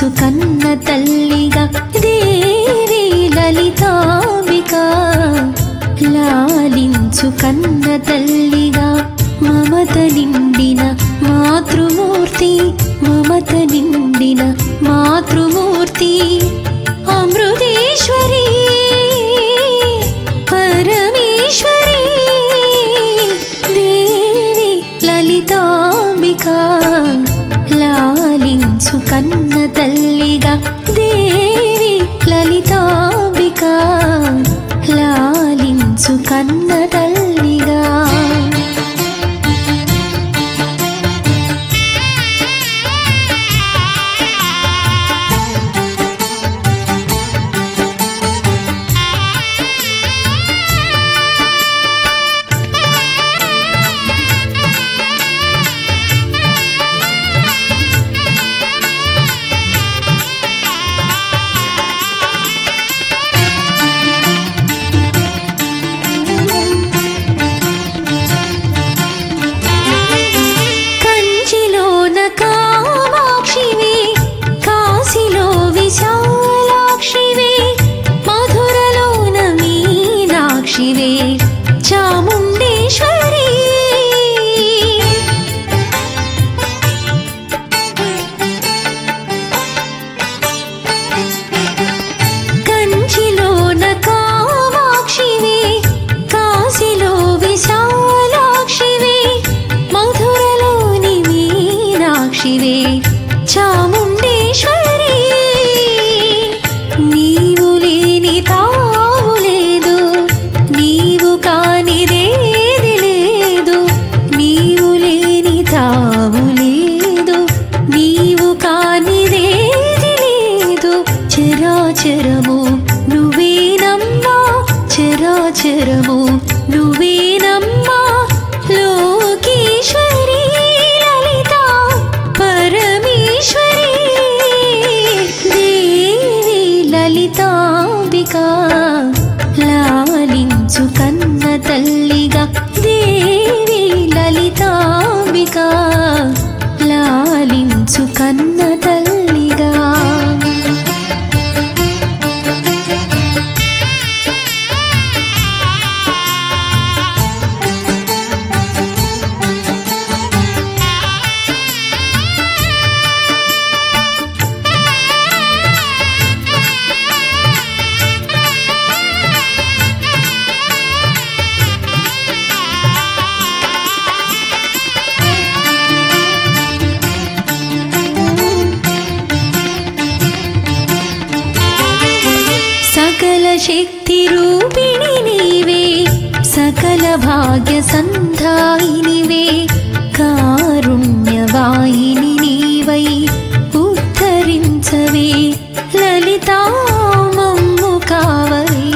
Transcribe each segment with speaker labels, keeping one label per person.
Speaker 1: లాలించు కన్న తల్లిగా దేవి లలితాంబిక లాలించు కన్న తల్లిగా మమత నిండిన మాతృమూర్తి మమత నిండిన మాతృమూర్తి అమృతేశ్వరి పరమేశ్వరి దేవి లలితాంబిక లాలించు కన్న తల్లిగా దేవి లలితాంబిక లాలించు కన్న తల్లిగా కంచిలోన కామాక్షివే కాశీలో విశాలాక్షివే మధురలోన మీనాక్షివే చాముండేశ్వరి కంచిలోన కామాక్షివే కాశీలో విశాలాక్షివే మధురలోని మీనాక్షివే చాముండేశ్వరి నీవు లేని తావు లేదు నీవు కానిదేది లేదు నీవు లేని తావు లేదు నీవు కానిదేది లేదు చరాచరము నువ్వేనమ్మా చరాచరము నువ్వేనమ్మా లోకేశ్వరి లలిత పరమేశ్వరి దేవి లలితాంబిక లాలించు కన్న తల్లిగా దేవి లలితాంబిక లాలించు కన్న తల్లిగా సకల శక్తి రూపిణి నీవే సకల భాగ్య సంధాయినివే కారుణ్యవాయిని నీవై ఉద్ధరించవే లలితా మమ్ము కావవే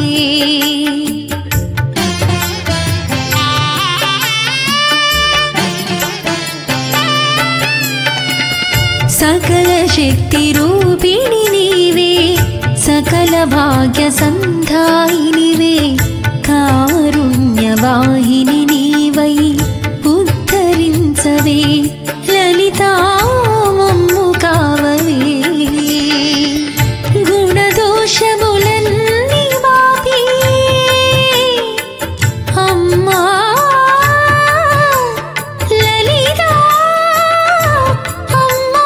Speaker 1: సకల శక్తి రూపిణి నీవే సకల భాగ్య సంధాయినివే కారుణ్యవాహిని నీవై ఉద్ధరించవే లలితా మమ్ము కావవే గుణదోషములన్నీ మాపి అమ్మా లలితా అమ్మా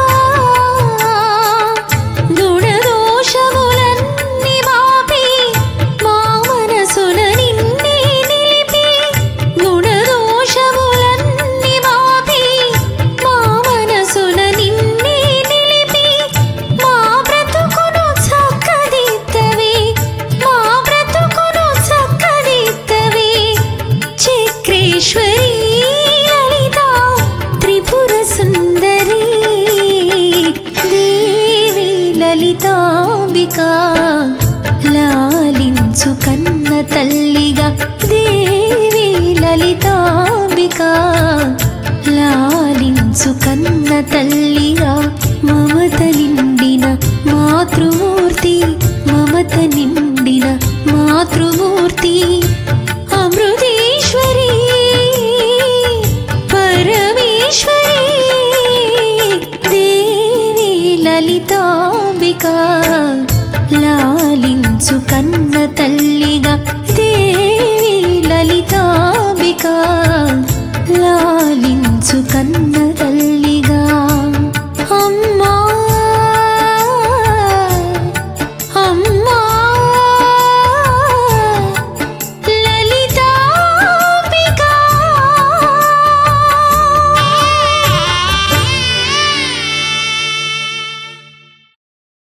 Speaker 1: గుణదోషములన్నీ మాపి మా మనసున నిన్నే నిలిపి గుణదోషములన్నీ మాపి మా మనసున నిన్నే నిలిపి మా బ్రతుకును చక్కదిద్దవే మా బ్రతుకును చక్కదిద్దవే చక్రేశ్వరి లలిత త్రిపుర సుందరి దేవి లలితాంబిక లాలించు కన్న తల్లిగా దేవి లలితాంబిక లాలించు కన్న తల్లిగా మమత నిండిన మాతృమూర్తి మమత నిండిన మాతృమూర్తి అమృతేశ్వరి పరమేశ్వరి దేవి లలితా తల్లిగా దేవి లలితాంబిక లాలించు కన్న